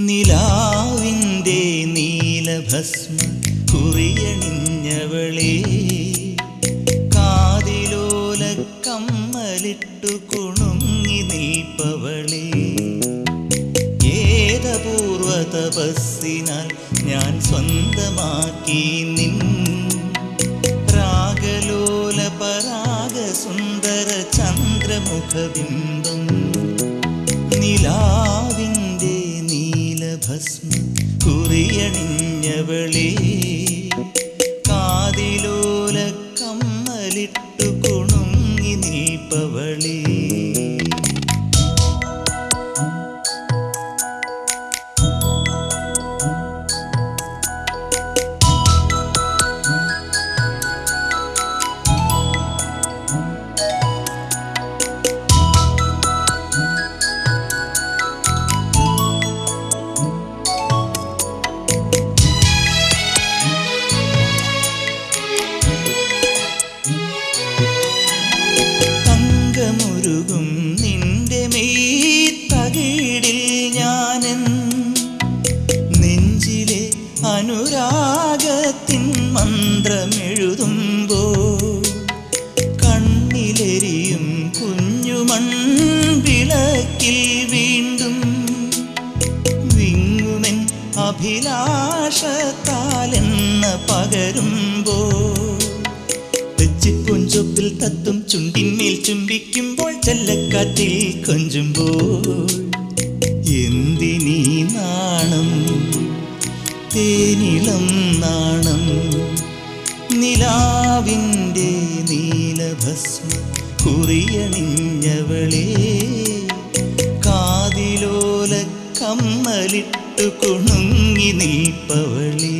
നിലാവിൻ്റെ നീലഭസ്മ കുറിയണിഞ്ഞവളേ കാതിലോല കമ്മലിട്ടു കുണുങ്ങി നിൽപ്പവളേ ഏതപൂർവ തപസ്സിനാൽ ഞാൻ സ്വന്തമാക്കി നിൻ രാഗലോല പരാഗ സുന്ദര ചന്ദ്രമുഖബിംബം നിലാവിൻ്റെ നീലഭസ്മ കുറിയണിഞ്ഞവളേ കാതിലോല കമ്മലിട്ടു കുണുങ്ങി നീപ്പവളേ തങ്കമുരുകും നിന്റെ മെയ് തകിടിൽ ഞാനൻ നെഞ്ചിലെ അനുരാഗത്തിൻ മന്ത്രമെഴുതുമ്പോ കണ്ണിലെരിയും കുഞ്ഞുമൺ വിളക്കിൽ വീണ്ടും വിങ്ങുമെൻ അഭിലാഷത്താലെന്ന പകരുമ്പോ തെച്ചിപ്പൊഞ്ചൊപ്പിൽ തത്തും ചുണ്ടിന്മേൽ ചുംബിക്കുമ്പോൾ ചെല്ലക്കാറ്റിൽ കൊഞ്ചുമ്പോൾ എന്തിനീ നാണം തേനിളം നാണം നിലാവിൻ്റെ നീലഭസ്മ കുറിയണിഞ്ഞവളേ കാതിലോല കമ്മലിട്ടു കുണുങ്ങി നീപ്പവളേ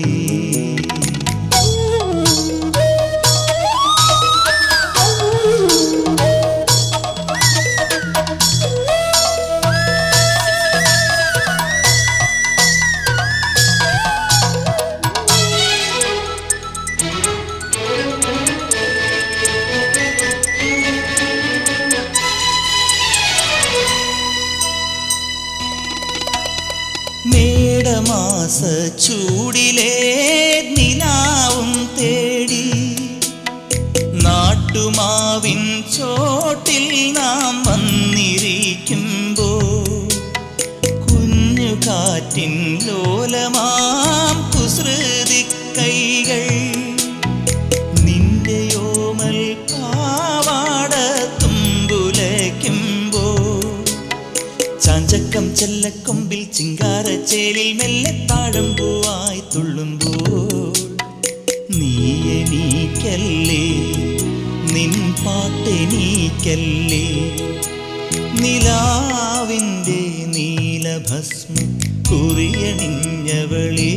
മേടമാസ ചൂടിലെ നിലാവും തേടി നാട്ടുമാവിൻ ചോട്ടിൽ നാം വന്നിരിക്കുമ്പോ കുഞ്ഞു കാറ്റിൻ ലോലമാം കുസൃതി കൈകൾ നിന്റെയോമൽ പാവാട തുമ്പുലയ്ക്കുമ്പോ ചാഞ്ചക്കം ചെല്ലക്കൊമ്പിൽ ചിങ്കാരച്ചേലിൽ മെല്ലെ താഴമ്പൂവായി തുള്ളുമ്പോൾ നീ എണീക്കല്ലേ നിൻ പാട്ടെണീക്കല്ലേ നിലാവിൻ്റെ നീലഭസ്മ കുറിയണിഞ്ഞവളേ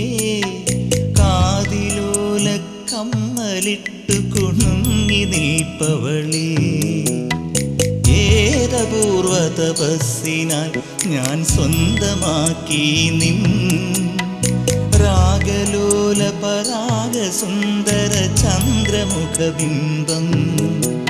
കാതിലോല കമ്മലിട്ടു കുണുങ്ങി നിൽപ്പവളേ ഏതപൂർവ തപസ്സിനാൽ ഞാൻ സ്വന്തമാക്കി നിൻ രാഗലോല പരാഗ സുന്ദര ചന്ദ്രമുഖബിംബം